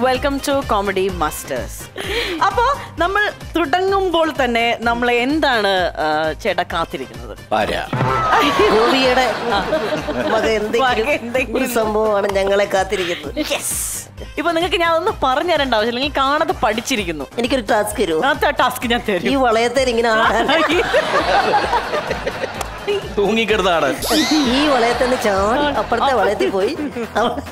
Welcome to comedy masters അപ്പോ നമ്മൾ തുടങ്ങുമ്പോൾ തന്നെ നമ്മൾ എന്താണ് ആ, ചേട്ടാ കാത്തിരിക്കുന്നത് പാര ഗോപിയുടെ വക വക എന്തെങ്കിലും എന്തെങ്കിലും. ഒരു സംഭവമാണ് ഞങ്ങളെ കാത്തിരിക്കുന്നത് യെസ് ഇപ്പൊ നിങ്ങൾക്ക് ഞാൻ ഒന്ന് പറഞ്ഞു തരേണ്ട ആവശ്യമില്ല നിങ്ങൾ കാണാതെ പഠിച്ചിരിക്കുന്നു എനിക്കൊരു ടാസ്ക് തരുമോ ആ ടാസ്ക് ഞാൻ ഈ തരും വളയത്തേൽ ഇങ്ങനെ ആടാൻ തൂങ്ങിക്കിടന്നാണ് ഈ വളയത്തിൽ നിന്ന് ചാടി അപ്പുറത്തെ വളയത്തിൽ പോയി അവ-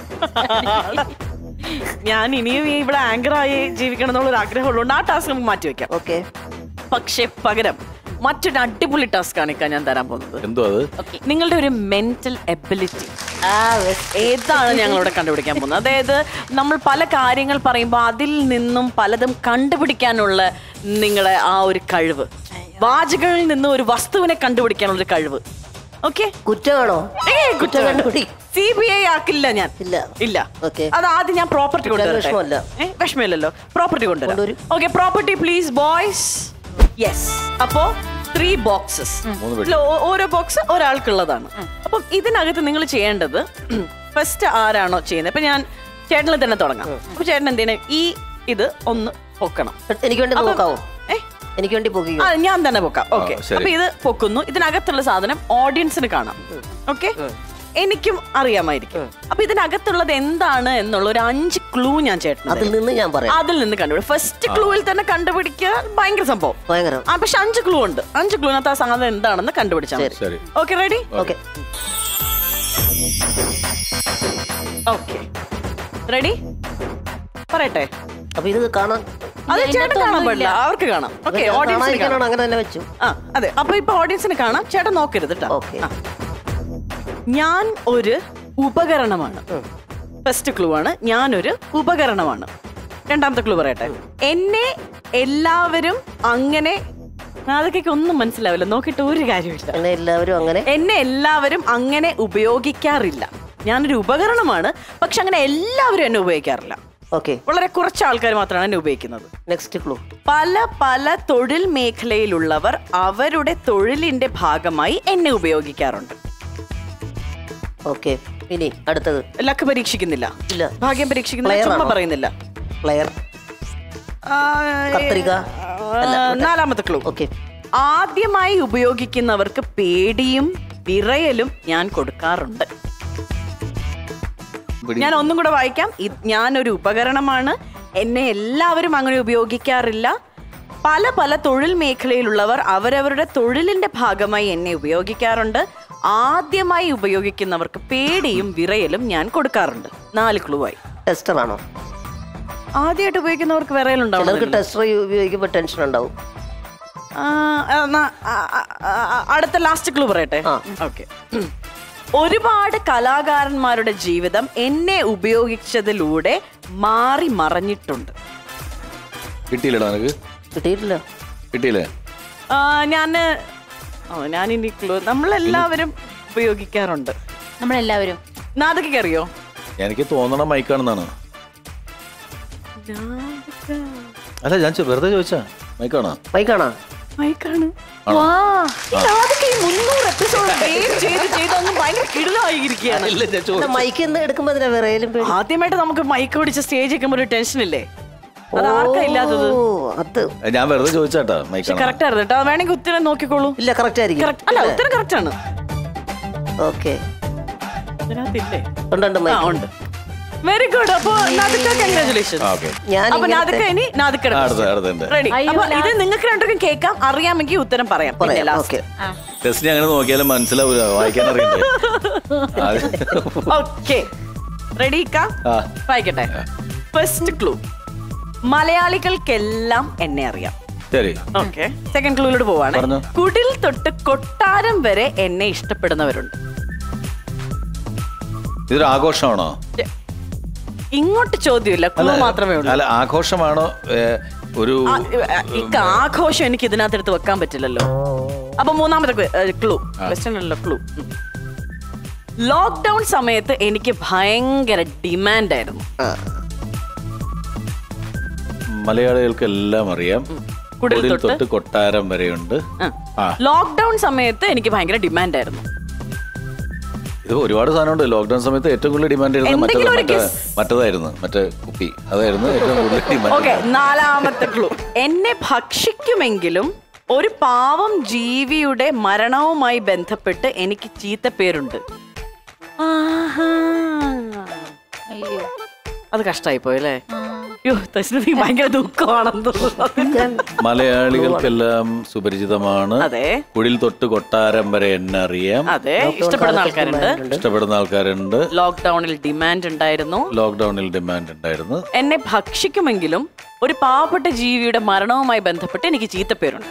ഞാൻ ഇനിയും ഈ ഇവിടെ ആങ്കറായി ജീവിക്കണം എന്നുള്ള ഒരു ആഗ്രഹം ഉള്ളതുകൊണ്ട് ആ ടാസ്ക് നമുക്ക് മാറ്റി വെക്കാം ഓക്കെ പക്ഷെ പകരം മറ്റൊരു അടിപൊളി ടാസ്ക് ആണ് ഇക്കാൻ ഞാൻ തരാൻ പോകുന്നത് എന്തോ അത് Okay. നിങ്ങളുടെ ഒരു മെന്റൽ എബിലിറ്റി ആ വെസ്- ഏതാണ് ഞങ്ങളിവിടെ കണ്ടുപിടിക്കാൻ പോകുന്നത് അതായത് നമ്മൾ പല കാര്യങ്ങൾ പറയുമ്പോൾ അതിൽ നിന്നും പലതും കണ്ടുപിടിക്കാനുള്ള നിങ്ങളെ ആ ഒരു കഴിവ് വാചകളിൽ നിന്ന് ഒരു വസ്തുവിനെ കണ്ടുപിടിക്കാനുള്ള ഒരു കഴിവ് ഓക്കെ കുറ്റമാണോ കുറ്റം കണ്ടുപിടി സി ബി ഐ ആക്കില്ല ഞാൻ ഇല്ല ഇല്ല Okay. അത് ആദ്യം ഞാൻ പ്രോപ്പർട്ടി കൊണ്ടുവരട്ടെ വിഷമമല്ല. ഏ, വിഷമമില്ലല്ലോ പ്രോപ്പർട്ടി കൊണ്ടുവരാം കൊണ്ടുവരൂ. Okay property please boys yes അപ്പോ ത്രീ ബോക്സസ് ഓരോ ബോക്സ് ഒരാൾക്കുള്ളതാണ് അപ്പം ഇതിനകത്ത് നിങ്ങൾ ചെയ്യേണ്ടത് ഫസ്റ്റ് ആരാണോ ചെയ്യുന്നത് ഇപ്പൊ ഞാൻ ചേട്ടനിൽ തന്നെ തുടങ്ങാം അപ്പൊ ചേട്ടൻ എന്ത് ചെയ്യണം ഈ ഇത് ഒന്ന് പൊക്കണം എനിക്ക് വേണ്ടി അപ്പം- നോക്കാവോ ഏ? എനിക്ക് വേണ്ടി പോകുക ആ ഞാൻ തന്നെ പൊക്കാം ഓക്കെ ശരി. അപ്പൊ ഇത് പൊക്കുന്നു ഇതിനകത്തുള്ള സാധനം ഓഡിയൻസിന് കാണാം ഓക്കെ എനിക്കും അറിയാമായിരിക്കും അപ്പൊ ഇതിനകത്തുള്ളത് എന്താണ് എന്നുള്ള ഒരു അഞ്ച് ക്ലൂ ഞാൻ ചേട്ടന് അതിൽ തരും. നിന്ന് ഞാൻ പറയാം അതിൽ നിന്ന് കണ്ടുപിടിക്കും ഫസ്റ്റ് ക്ലൂവിൽ തന്നെ കണ്ടുപിടിക്കാൻ ഭയങ്കര സംഭവം ഭയങ്കരം ആ പക്ഷെ അഞ്ച് ക്ലൂ ഉണ്ട് അഞ്ച് ക്ലൂവിനകത്ത് ആ സാധനം എന്താണെന്ന് കണ്ടുപിടിച്ചാൽ മതി ശരി okay ready okay okay ready പറയട്ടെ അപ്പൊ ഇത് കാണാൻ അത് ചേട്ടൻ കാണാൻ പാടില്ല അവർക്ക് കാണാം ഓക്കെ ഓഡിയൻസിന് കാണാം കാണാൻ അങ്ങനെ തന്നെ വെച്ചു ആ അതെ അപ്പൊ ഇപ്പൊ ഓഡിയൻസിന് കാണാം ചേട്ടൻ നോക്കരുത് കേട്ടോ ഓക്കെ ആ. ഞാൻ ഒരു ഉപകരണമാണ് ഫസ്റ്റ് ക്ലൂ ആണ് ഞാനൊരു ഉപകരണമാണ് രണ്ടാമത്തെ ക്ലൂ പറയട്ടെ എന്നെ എല്ലാവരും അങ്ങനെ അതൊക്കെ ഒന്നും മനസ്സിലാവില്ല നോക്കിയിട്ട് ഒരു കാര്യമില്ല അങ്ങനെ എല്ലാവരും അങ്ങനെ എന്നെ എല്ലാവരും അങ്ങനെ ഉപയോഗിക്കാറില്ല ഞാനൊരു ഉപകരണമാണ് പക്ഷെ അങ്ങനെ എല്ലാവരും എന്നെ ഉപയോഗിക്കാറില്ല ഓക്കെ വളരെ കുറച്ച് ആൾക്കാർ മാത്രമാണ് എന്നെ ഉപയോഗിക്കുന്നത് നെക്സ്റ്റ് ക്ലൂ പല പല തൊഴിൽ മേഖലയിലുള്ളവർ അവരുടെ തൊഴിലിന്റെ ഭാഗമായി എന്നെ ഉപയോഗിക്കാറുണ്ട് ഓക്കെ ഇനി അടുത്തത് ലക്ക് പരീക്ഷിക്കുന്നില്ല ഇല്ല ഭാഗ്യം പരീക്ഷിക്കുന്നില്ല Player ചുമ്മാ ആണോ? പറയുന്നില്ല പ്ലെയർ ആ, കത്രിക ആ, നാലാമത്തെ ക്ലൂ ഓക്കെ ആദ്യമായി ഉപയോഗിക്കുന്നവർക്ക് പേടിയും വിറയലും ഞാൻ കൊടുക്കാറുണ്ട് പിടി. ഞാൻ ഒന്നും കൂടെ വായിക്കാം ഇത് ഞാനൊരു ഉപകരണമാണ് എന്നെ എല്ലാവരും അങ്ങനെ ഉപയോഗിക്കാറില്ല പല പല തൊഴിൽ മേഖലയിലുള്ളവർ അവരവരുടെ തൊഴിലിന്റെ ഭാഗമായി എന്നെ ഉപയോഗിക്കാറുണ്ട് ആദ്യമായി ഉപയോഗിക്കുന്നവർക്ക് പേടിയും വിറയലും ഞാൻ കൊടുക്കാറുണ്ട് നാല് ക്ലൂ ആയി ടെസ്റ്റർ ആണോ ആദ്യമായിട്ട് ഉപയോഗിക്കുന്നവർക്ക് വിറയലുണ്ടാവും ചിലർക്ക് ടെസ്റ്റർ ഉപയോഗിക്കുമ്പോൾ ടെൻഷൻ ഉണ്ടാവും അടുത്ത ലാസ്റ്റ് ക്ലൂ പറയട്ടെ ആ. ഓക്കെ ഒരുപാട് കലാകാരന്മാരുടെ ജീവിതം എന്നെ ഉപയോഗിച്ചതിലൂടെ മാറി മറഞ്ഞിട്ടുണ്ട് കിട്ടിയില്ലടാ നിനക്ക് കിട്ടിയിട്ടില്ല കിട്ടിയില്ലേ ഞാൻ ഞാൻ ഇനി ക്ലൂ നമ്മളെല്ലാവരും ഉപയോഗിക്കാറുണ്ട് നമ്മളെല്ലാവരും നാദക്കൊക്കെ അറിയോ എനിക്ക് തോന്നണ മൈക്കാണെന്നാണ് അല്ല ഞാൻ ചോ- വെറുതെ ചോദിച്ചാ മൈക്കാണോ ബൈക്കാണോ മൈക്കാണ് വാ നാദക്ക് ഈ മുന്നൂറ് എപ്പിസോഡ് ചെയ്ത് ചെയ്ത് അങ്ങ് ഭയങ്കര കിടിലായിരിക്കുകയാണ് ഇല്ല ഞാൻ ചോദിച്ചു മൈക്ക് എന്ന് എടുക്കുമ്പോ അതിനാ വിറയലും പേടി ആദ്യമായിട്ട് നമുക്ക് മൈക്ക് പിടിച്ച് സ്റ്റേജ് വെക്കുമ്പോൾ ഒരു ടെൻഷൻ ഇല്ലേ അത് ആർക്കാ ഇല്ലാത്തത് ഓ അത് ഞാൻ വെറുതെ ചോദിച്ചാട്ടാ മൈക്കാണോ കറക്റ്റ് ആയിരുന്നു കേട്ടോ വേണമെങ്കിൽ ഉത്തരം നോക്കിക്കോളൂ ഇല്ല കറക്റ്റ് ആയിരിക്കും Correct- അല്ല ഉത്തരം കറക്റ്റ് ആണ് ഓക്കെ ഇതിനകത്തില്ലേ ഉണ്ടുണ്ട് ആ മൈക്ക് ഉണ്ട് വെരി ഗുഡ് അപ്പൊ നാദിക്ക കൺഗ്രാചുലേഷൻ ആ ഓക്കെ ഞാൻ അപ്പൊ നാദിക്ക ഇനി നാദിക്ക അടുത്ത അടുത്തുണ്ട് റെഡി അയ്യോ, അപ്പൊ ലാ- ഇത് നിങ്ങൾക്ക് രണ്ടുപേർക്കും കേൾക്കാം അറിയാമെങ്കിൽ ഉത്തരം പറയാം പിന്നെ പറയാം ലാസ്റ്റ് ഓക്കെ ടെസ്റ്റിന് അങ്ങനെ നോക്കിയാലും മനസ്സിലാവൂല വായിക്കാൻ അറിയണ്ടേ അത് ഓക്കെ റെഡി ആ. വായിക്കട്ടെ ഫസ്റ്റ് ക്ലൂ മലയാളികൾക്കെല്ലാം എന്നെ അറിയാം ശരി ഓക്കെ സെക്കൻഡ് ക്ലൂയിലോട്ട് പോവാണ് പറഞ്ഞോ. കുടിൽ തൊട്ട് കൊട്ടാരം വരെ എന്നെ ഇഷ്ടപ്പെടുന്നവരുണ്ട് ഇതൊരു ആഘോഷമാണോ ഇങ്ങോട്ട് ചോദ്യമില്ല ക്ലൂ മാത്രമേ ഉള്ളൂ അല്ല ആഘോഷമാണോ ഏ, ഒരു ആ, ഇക്ക ആഘോഷം എനിക്ക് ഇതിനകത്ത് എടുത്ത് വെക്കാൻ പറ്റില്ലല്ലോ അപ്പൊ മൂന്നാമത്തെ ക്ലൂ ക്വസ്റ്റ്യൻ അല്ലല്ലോ ക്ലൂ ലോക്ക്ഡൌൺ സമയത്ത് എനിക്ക് ഭയങ്കര ഡിമാൻഡ് ആയിരുന്നു മലയാളികൾക്ക് എല്ലാം അറിയാം കുടിൽ കുടിൽ തൊട്ട് തൊട്ട് കൊട്ടാരം വരെയുണ്ട് ആ ലോക്ക്ഡൌൺ സമയത്ത് എനിക്ക് ഭയങ്കര ഡിമാൻഡ് ആയിരുന്നു ഇത് ഒരുപാട് സാധനമുണ്ട് ലോക്ക്ഡൌൺ സമയത്ത് ഏറ്റവും കൂടുതൽ ഡിമാൻഡ് ചെയ്യുന്നത് മറ്റേത് എന്തെങ്കിലും ഒരു മറ്റേ guess. മറ്റേതായിരുന്നു മറ്റേ കുപ്പി അതായിരുന്നു ഏറ്റവും കൂടുതൽ ഡിമാൻഡ് ഓക്കെ നാലാമത്തെ ക്ലൂ എന്നെ ഭക്ഷിക്കുമെങ്കിലും ഒരു പാവം ജീവിയുടെ മരണവുമായി ബന്ധപ്പെട്ട് എനിക്ക് ചീത്തപ്പേരുണ്ട് ആഹാ. അയ്യോ അത് കഷ്ടായി പോയല്ലേ അയ്യോ തശ്നതി ഭയങ്കര ദുഃഖമാണെന്ന് തോന്നുന്നു മലയാളികൾക്കെല്ലാം സുപരിചിതമാണ് അതെ കുടിൽ തൊട്ട് കൊട്ടാരം വരെ എന്നെ അറിയാം അതെ ഇഷ്ടപ്പെടുന്ന ആൾക്കാരുണ്ട് ഇഷ്ടപ്പെടുന്ന ആൾക്കാരുണ്ട് ലോക്ക്ഡൌണിൽ ഡിമാൻഡ് ഉണ്ടായിരുന്നു ലോക്ക്ഡൌണിൽ ഡിമാൻഡ് ഉണ്ടായിരുന്നു എന്നെ ഭക്ഷിക്കുമെങ്കിലും ഒരു പാവപ്പെട്ട ജീവിയുടെ മരണവുമായി ബന്ധപ്പെട്ട് എനിക്ക് ചീത്തപ്പേരുണ്ട്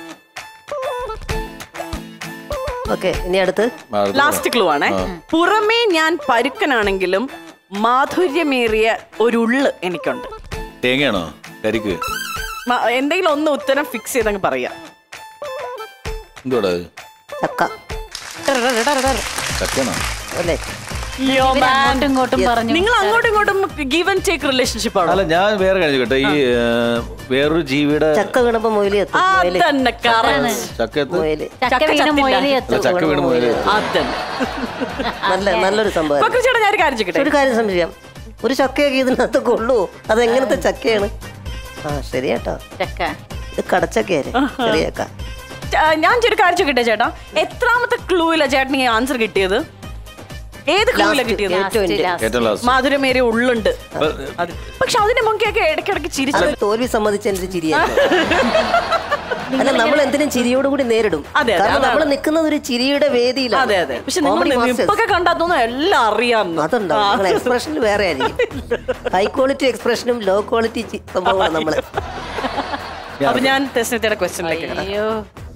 ഓക്കെ ഇനി അടുത്ത് മാറുന്നു. ലാസ്റ്റ് ക്ലൂ ആണ് പുറമേ ഞാൻ പരുക്കനാണെങ്കിലും മാധുര്യമേറിയ ഒരു ഉള്ള് എനിക്കുണ്ട് തേങ്ങയാണോ കരിക്ക് മ- എന്തെങ്കിലും ഒന്ന് ഉത്തരം ഫിക്സ് ചെയ്തങ്ങ് പറയാം എന്തുവാടാ അത്? ചക്ക ചക്കയാണോ അല്ലേ ഇവര് അങ്ങോട്ടും ഇങ്ങോട്ടും പറഞ്ഞു നിങ്ങൾ അങ്ങോട്ടും ഇങ്ങോട്ടും ഗീവ് ആൻഡ് ടേക്ക് റിലേഷൻഷിപ്പ് ആണോ അല്ല ഞാൻ വേറെ കാര്യം കേട്ടോ ഈ ഏഹ്, വേറൊരു ജീവിയുടെ ചക്ക വീണപ്പോ മൊയില് എത്തും ആ മൊയില് തന്നെ correct. ചക്കത്ത് മൊയില് ചക്ക ചക്ക വീണ് ചത്തില്ല. മുയലി അല്ല എത്തും ചക്ക വീണ് മുതല് അതന്നെ നല്ല നല്ലൊരു സംഭവം പക്രു ചേട്ടാ ഞാൻ ഒരു കാര്യം ചോദിക്കട്ടെ ഒരു കാര്യം സംശയം ഒരു ചക്കയൊക്കെ ഇതിനകത്ത് കൊള്ളൂ അതെങ്ങനത്തെ ചക്കയാണ് ആ ശരിയാട്ടോ ചക്ക ഇത് കടച്ചക്കയാര് ചെറിയ ചക്ക ച- ഞാൻ ഒരു കാര്യം ചോദിക്കട്ടെ ചേട്ടാ എത്രാമത്തെ ക്ലൂയില ചേട്ടൻ ഈ ആൻസർ കിട്ടിയത് ഏത് ക്ലൂയില Last, കിട്ടിയത് ഏറ്റവും Last, end. last. ഏറ്റവും ലാസ്റ്റ് മാധുരമേറിയ ഉള്ളുണ്ട് അത് പക്ഷെ അതിന്റെ മുൻകൊക്കെ ഇടയ്ക്കിടയ്ക്ക് ചിരിച്ചു അത് തോൽവി സമ്മതിച്ച എന്റെ ചിരിയാണ് അല്ല നമ്മൾ എന്തിനും ചിരിയോട് കൂടി നേരിടും അതെ, അതെ, കാരണം നമ്മൾ അതാണ്. നിൽക്കുന്നത് ഒരു ചിരിയുടെ വേദിയിലാണ് അതെ അതെ പക്ഷെ നിങ്ങൾ Comedy masters. ഇപ്പൊക്കെ കണ്ടാ തോന്നുന്നു എല്ലാം അറിയാം അതുണ്ടാവും നിങ്ങൾ എക്സ്പ്രഷൻ വേറെ ആയിരിക്കും ഹൈ ക്വാളിറ്റി എക്സ്പ്രഷനും ലോ ക്വാളിറ്റി സംഭവമാണ് നമ്മള് അപ്പൊ ഞാൻ തെസ്നത്തിയുടെ ക്വസ്റ്റ്യനിലേക്ക് അയ്യോ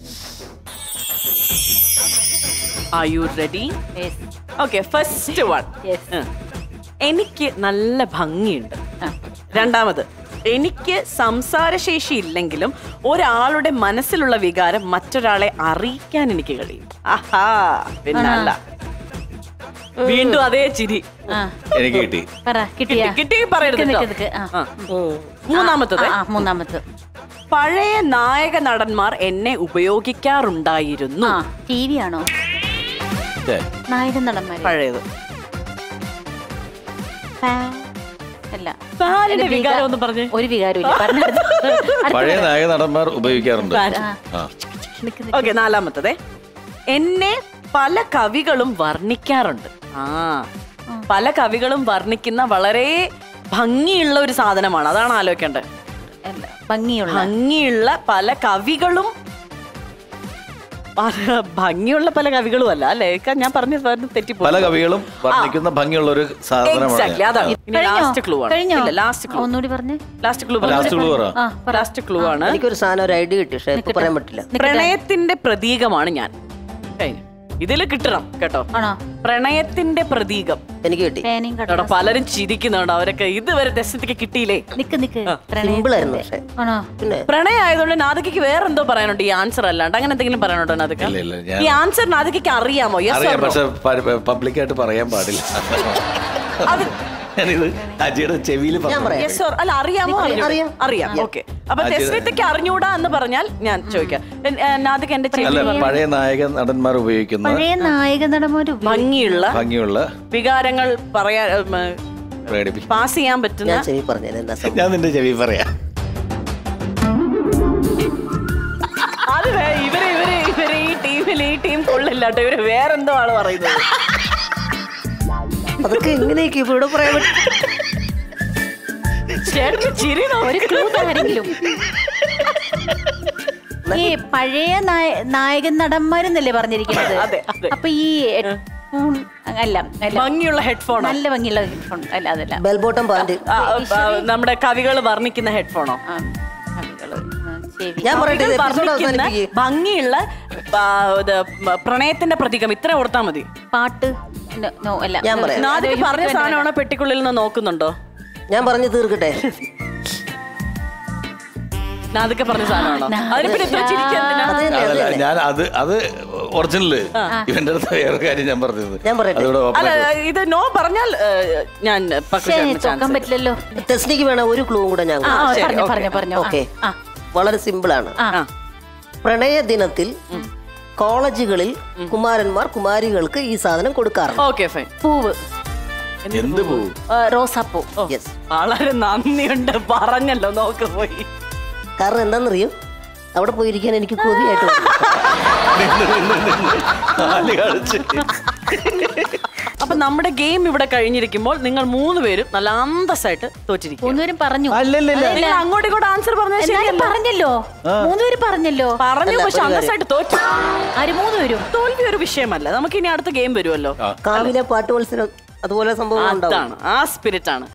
are you ready Yes. Okay first one Yes. എനിക്ക് നല്ല ഭംഗിയുണ്ട് രണ്ടാമത് എനിക്ക് സംസാരശേഷി ഇല്ലെങ്കിലും ഒരാളുടെ മനസ്സിലുള്ള വികാരം മറ്റൊരാളെ അറിയിക്കാൻ എനിക്ക് കഴിയും ആഹാ പിന്നെ അല്ല വീണ്ടും അതേ ചിരി ആ എനിക്ക് കിട്ടി പറ കിട്ടിയാ കിട്ടി പറയരുത് നിക്ക് കേട്ടോ. നിക്ക്, ആ. ആ. മൂന്നാമത്തത് ആ, ആ, മൂന്നാമത് പഴയ നായക നടന്മാർ എന്നെ ഉപയോഗിക്കാറുണ്ടായിരുന്നു ആ ടി വി ആണോ ഏ, നായകൻ നടന്മാര് പഴയത് ഫാ- അല്ല ഫാനിന്റെ ഒരു വികാ- വികാരം ഒന്ന് പറഞ്ഞേ. ഒരു വികാരമില്ല പറഞ്ഞു പഴയ നായക നടന്മാർ ഉപയോഗിക്കാറുണ്ട് ആ ഓക്കെ നാലാമത്തത് എന്നെ പല കവികളും വർണ്ണിക്കാറുണ്ട് ആ പല കവികളും വർണ്ണിക്കുന്ന വളരെ ഭംഗിയുള്ള ഒരു സാധനമാണ് അതാണ് ആലോചിക്കേണ്ടത് അല്ല ഭംഗിയുള്ള ഭംഗിയുള്ള പല കവികളും പല- ഭംഗിയുള്ള പല കവികളും അല്ല അല്ലേ ഇക്ക ഞാൻ പറഞ്ഞു തെറ്റിപ്പോ പല കവികളും വർണ്ണിക്കുന്ന ഭംഗിയുള്ള ഒരു സാധനമാണ് എക്സാക്ട്ലി അതാണ് ഇനി കഴിഞ്ഞോ? ലാസ്റ്റ് ക്ലൂ ആണ് കഴിഞ്ഞോ? ഇല്ല ലാസ്റ്റ് ക്ലൂ ഒന്നുകൂടി പറഞ്ഞേ ലാസ്റ്റ് ക്ലൂ ലാസ്റ്റ് ക്ലൂ പറ ആ പറ ലാസ്റ്റ് ക്ലൂ ആണ് എനിക്കൊരു സാധനം ഒരു ഐഡിയ കിട്ടി പക്ഷെ ഇപ്പൊ പറയാൻ പറ്റില്ല പ്രണയത്തിന്റെ പ്രതീകമാണ് ഞാൻ കഴിഞ്ഞു ഇതിൽ കിട്ടണം കേട്ടോ ആണോ പ്രണയത്തിന്റെ പ്രതീകം എനിക്ക് കിട്ടി പേനയും കേട്ടോ കടലാസും. പലരും ചിരിക്കുന്നുണ്ട് അവരൊക്കെ ഇതുവരെ ദശത്തേക്ക് കിട്ടിയില്ലേ നിക്ക് നിക്ക് സിമ്പിൾ ആയിരുന്നു പ്രണയത്തിന്റെ പക്ഷെ ആണോ പിന്നെ പ്രണയം ആയതുകൊണ്ട് നാദികയ്ക്ക് വേറെ എന്തോ പറയാനുണ്ട് ഈ ആൻസർ അല്ലാണ്ട് അങ്ങനെ എന്തെങ്കിലും പറയാനുണ്ടോ നാദിക ഇല്ല ഇല്ല ഞാൻ ഈ ആൻസർ നാദികയ്ക്ക് അറിയാമോ യെസ് അറിയാം പക്ഷെ പബ്ലിക്കായിട്ട് പറയാൻ പാടില്ല അത് ഞാനിത് അജിയുടെ ചെവിയിൽ ഞാൻ പറയാം യെസ് ഓർ അല്ല അറിയാമോ അറിഞ്ഞൂടാ? അറിയാം. അറിയാം ഓക്കെ അപ്പൊ അജി- തെസ്മിത്തയ്ക്ക് അറിഞ്ഞൂടാ എന്ന് പറഞ്ഞാൽ ഞാൻ ചോദിക്കാം എൻ- ഏ, നാദിക എന്റെ ചെവി അല്ല പഴയ നായക നടന്മാർ ഉപയോഗിക്കുന്ന പഴയ നായക നടന്മാര് ഭംഗിയുള്ള ഭംഗിയുള്ള വികാരങ്ങൾ പറയാൻ പ്രകടിപ്പിക്കും പാസ് ചെയ്യാൻ പറ്റുന്ന ഞാൻ ചെവി പറഞ്ഞത് എന്നാ സംഭവം ഞാൻ നിന്റെ ചെവി പറയാം അത് വേ- ഇവര് ഇവര് ഇവര് ഈ ടീമിൽ ഈ ടീം കൊള്ളില്ല കേട്ടോ ഇവര് വേറെന്തോ ആണ് പറയുന്നത് അതൊക്കെ എങ്ങനെയൊക്കെ ഇപ്പൊ ഇവിടെ പറയാൻ പറ്റും ചേട്ടന് ചിരി നോക്ക്. ഒരു ക്ലൂ ആരെങ്കിലും ഈ പഴയ നായ- നായകൻ നടന്മാരെന്നല്ലേ പറഞ്ഞിരിക്കുന്നത് അതെ, അതെ. അപ്പൊ ഈ headphone അല്ല അല്ല ഭംഗിയുള്ള ഹെഡ്ഫോൺ നല്ല ഭംഗിയുള്ള ഹെഡ്ഫോൺ അല്ല അതല്ല ബെൽ ബോട്ടം പാന്റ് നമ്മുടെ കവികൾ വർണ്ണിക്കുന്ന ഹെഡ്ഫോണോ ആ, കവികള്, ആ, ചെവി. ഞാൻ പറയട്ടെ ഇത് എപ്പിസോഡ് വർണ്ണിക്കുന്ന അവസാനിപ്പിക്കുക ഭംഗിയുള്ള ആ, ഇത് പ്രണയത്തിന്റെ പ്രതീകം ഇത്ര ഓർത്താ മതി പാട്ട് No, no, അല്ല ഞാൻ പറയാം. നാദിക പറഞ്ഞ സാധനമാണോ പെട്ടിക്കുള്ളിൽ നിന്ന് നോക്കുന്നുണ്ടോ ഞാൻ പറഞ്ഞു തീർക്കട്ടെ നാദിക പറഞ്ഞ സാധനമാണോ അതിനെ പിന്നെ ഇത്ര ചിരിക്കാൻ എന്തിനാ? അത് തന്നെ അത് അതല്ല തന്നെ ഞാൻ അത് അത് ഒറിജിനല് ഇവന്റെ അടുത്ത് വേറെ കാര്യം ഞാൻ പറഞ്ഞത് ഞാൻ പറയട്ടെ? അതിവിടെ open അല്ല ആക്കി. ഇത് നോ പറഞ്ഞാൽ ഏ, ഞാൻ പക്രു പക്ഷേ ചേട്ടന് chance ചോക്കാൻ തരും. പറ്റില്ലല്ലോ ടെസ്റ്റിക്ക് വേണം ഒരു ക്ലൂ കൂടെ ഞാൻ ആ, കൊടുക്കാം. ശരി, പറഞ്ഞു okay. പറഞ്ഞു പറഞ്ഞു ഓക്കെ ആ വളരെ സിമ്പിൾ ആണ് ആ ആ. പ്രണയ ദിനത്തിൽ കോളേജുകളിൽ കുമാരന്മാർ കുമാരികൾക്ക് ഈ സാധനം കൊടുക്കാറുണ്ട് ഓക്കെ ഫൈൻ പൂവ് എന്ത് പോവും ആ, റോസാപ്പൂ യെസ് വളരെ നന്ദിയുണ്ട് പറഞ്ഞല്ലോ നോക്ക് പോയി കാരണം എന്താണെന്നറിയോ അവിടെ പോയിരിക്കാൻ എനിക്ക് കൊതിയായിട്ട് വന്നു. കാല് കളിച്ച് അപ്പൊ നമ്മുടെ ഗെയിം ഇവിടെ കഴിഞ്ഞിരിക്കുമ്പോൾ നിങ്ങൾ മൂന്ന് പേരും നല്ല അന്തസ്സായിട്ട് തോറ്റിരിക്കും മൂന്നുപേരും പറഞ്ഞു അല്ലല്ലല്ല നിങ്ങൾ അങ്ങോട്ടും ഇങ്ങോട്ടും ആൻസർ പറഞ്ഞത് എന്നാലും ശരിയല്ല പറഞ്ഞല്ലോ മൂന്നുപേര് പറഞ്ഞല്ലോ പറഞ്ഞു അല്ല, പക്ഷെ ഒരു കാര്യം. അന്തസ്സായിട്ട് തോറ്റു ആര് മൂന്നുപേരും തോൽവി ഒരു വിഷയമല്ല നമുക്ക് ഇനി അടുത്ത ഗെയിം വരുമല്ലോ കാവിലെ പാട്ട് മത്സരം അതുപോലെ സംഭവം ഉണ്ടാവും അതാണ് ആ സ്പിരിറ്റ് ആണ്